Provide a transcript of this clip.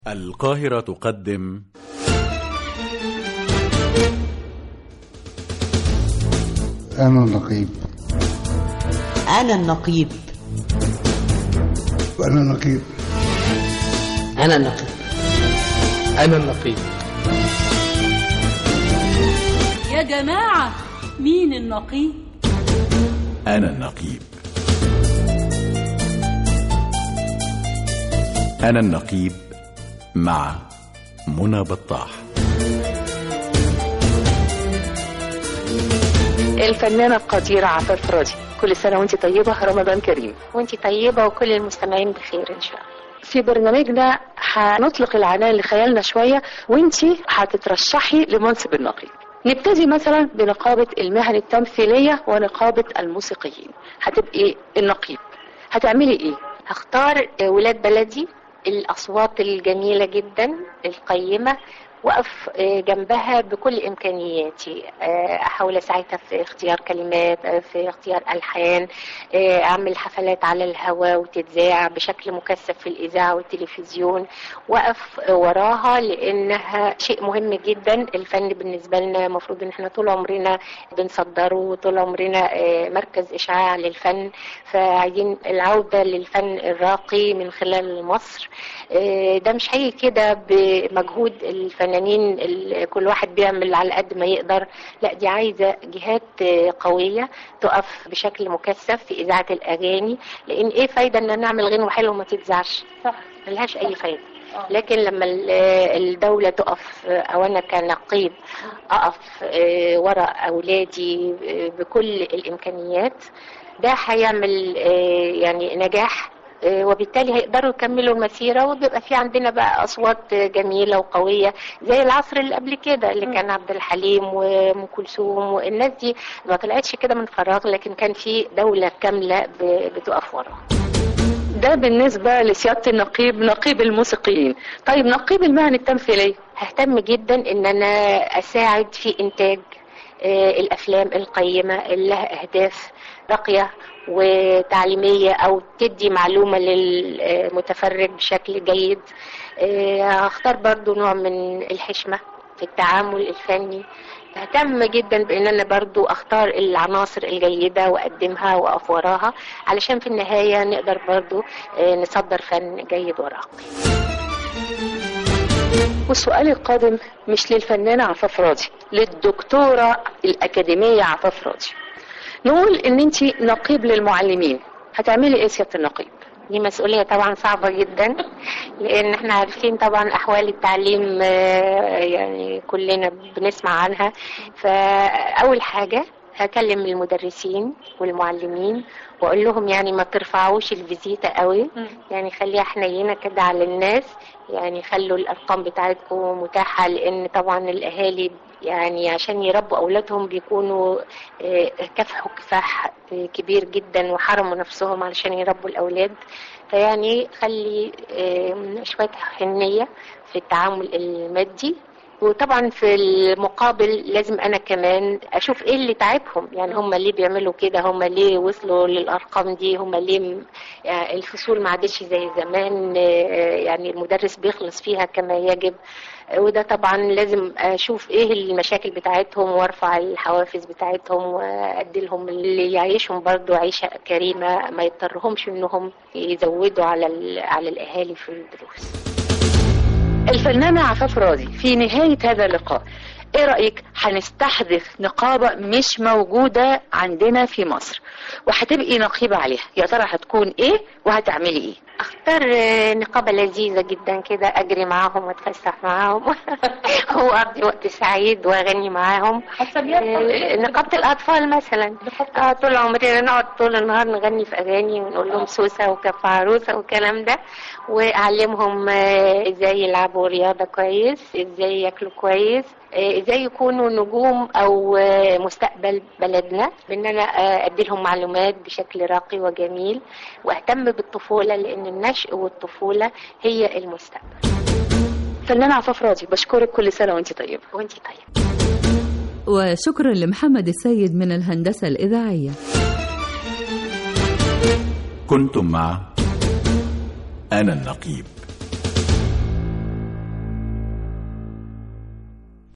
القاهرة تقدم أنا النقيب أنا النقيب أنا النقيب أنا النقيب أنا النقيب يا جماعة مين النقيب؟ أنا النقيب أنا النقيب مع منى بطاح الفنانة القديرة عفاف راضي كل سنة وانت طيبة رمضان كريم وانت طيبة وكل المستمعين بخير ان شاء الله في برنامجنا هنطلق العنان لخيالنا شوية وانت هتترشحي لمنصب النقيب نبتدي مثلا بنقابة المهن التمثيلية ونقابة الموسيقيين هتبقي النقيب هتعملي ايه؟ هختار ولاد بلدي الأصوات الجميلة جدا القيمة وقف جنبها بكل إمكانياتي أحاول أساعدها في اختيار كلمات في اختيار ألحان أعمل حفلات على الهواء وتتذاع بشكل مكثف في الإذاعة والتلفزيون وقف وراها لأنها شيء مهم جدا الفن بالنسبة لنا المفروض إن احنا طول عمرنا بنصدره طول عمرنا مركز إشعاع للفن فعايزين العودة للفن الراقي من خلال مصر ده مش هيجي كده بمجهود الفن الفنانين كل واحد بيعمل على قد ما يقدر لا دي عايزه جهات قويه تقف بشكل مكثف في اذاعه الاغاني لان ايه فايده ان نعمل غنوه حلوه وما تتذاعش صح ملهاش اي فايده لكن لما الدولة تقف أو أنا كنقيب أقف وراء أولادي بكل الإمكانيات ده هيعمل يعني نجاح وبالتالي هيقدروا يكملوا المسيرة وبيبقى في عندنا بقى أصوات جميلة وقوية زي العصر اللي قبل كده اللي كان عبد الحليم وأم كلثوم والناس دي ما طلعتش كده من فراغ لكن كان في دولة كاملة بتقف وراها ده بالنسبة لسيادة النقيب نقيب الموسيقيين طيب نقيب المهن التمثيلية ههتم جدا ان انا اساعد في انتاج الافلام القيمة اللي لها اهداف راقية وتعليمية او تدي معلومة للمتفرج بشكل جيد هختار برضو نوع من الحشمة في التعامل الفني اهتم جدا بان انا برضو اختار العناصر الجيدة واقدمها واقف وراها علشان في النهاية نقدر برضو نصدر فن جيد وراقي والسؤال القادم مش للفنانة عفاف راضي للدكتورة الأكاديمية عفاف راضي نقول ان انت نقيب للمعلمين هتعملي ايه سيادة النقيب دي مسؤولية طبعا صعبة جدا لأن احنا عارفين طبعا أحوال التعليم يعني كلنا بنسمع عنها فأول حاجة هكلم المدرسين والمعلمين واقول لهم يعني ما ترفعوش الفيزيتا قوي يعني خليها حنينه كده على الناس يعني خلوا الارقام بتاعتكم متاحه لان طبعا الاهالي يعني عشان يربوا اولادهم بيكونوا كافحوا كفاح كبير جدا وحرموا نفسهم علشان يربوا الاولاد فيعني خلي شويه حنيه في التعامل المادي وطبعا في المقابل لازم انا كمان اشوف ايه اللي تعبهم يعني هم ليه بيعملوا كده هم ليه وصلوا للارقام دي هم ليه الفصول ما عادش زي زمان يعني المدرس بيخلص فيها كما يجب وده طبعا لازم اشوف ايه المشاكل بتاعتهم وارفع الحوافز بتاعتهم وادي لهم اللي يعيشهم برضو عيشه كريمه ما يضطرهمش انهم يزودوا على على الاهالي في الدروس الفنانة عفاف راضي في نهاية هذا اللقاء ايه رأيك هنستحدث نقابة مش موجودة عندنا في مصر وهتبقي نقيبة عليها يا ترى هتكون ايه وهتعملي ايه اختار نقابة لذيذة جدا كده اجري معاهم واتفسح معاهم واقضي وقت سعيد واغني معاهم نقابة الاطفال مثلا آه طول عمرنا نقعد طول النهار نغني في اغاني ونقول لهم سوسة وكف عروسة والكلام ده واعلمهم ازاي يلعبوا رياضة كويس ازاي ياكلوا كويس ازاي يكونوا نجوم او مستقبل بلدنا بان انا ادي لهم معلومات بشكل راقي وجميل واهتم بالطفوله لان النشء والطفوله هي المستقبل فنانة عفاف راضي بشكرك كل سنة وانت طيبة وانت طيبة وشكرا لمحمد السيد من الهندسة الإذاعية كنتم مع أنا النقيب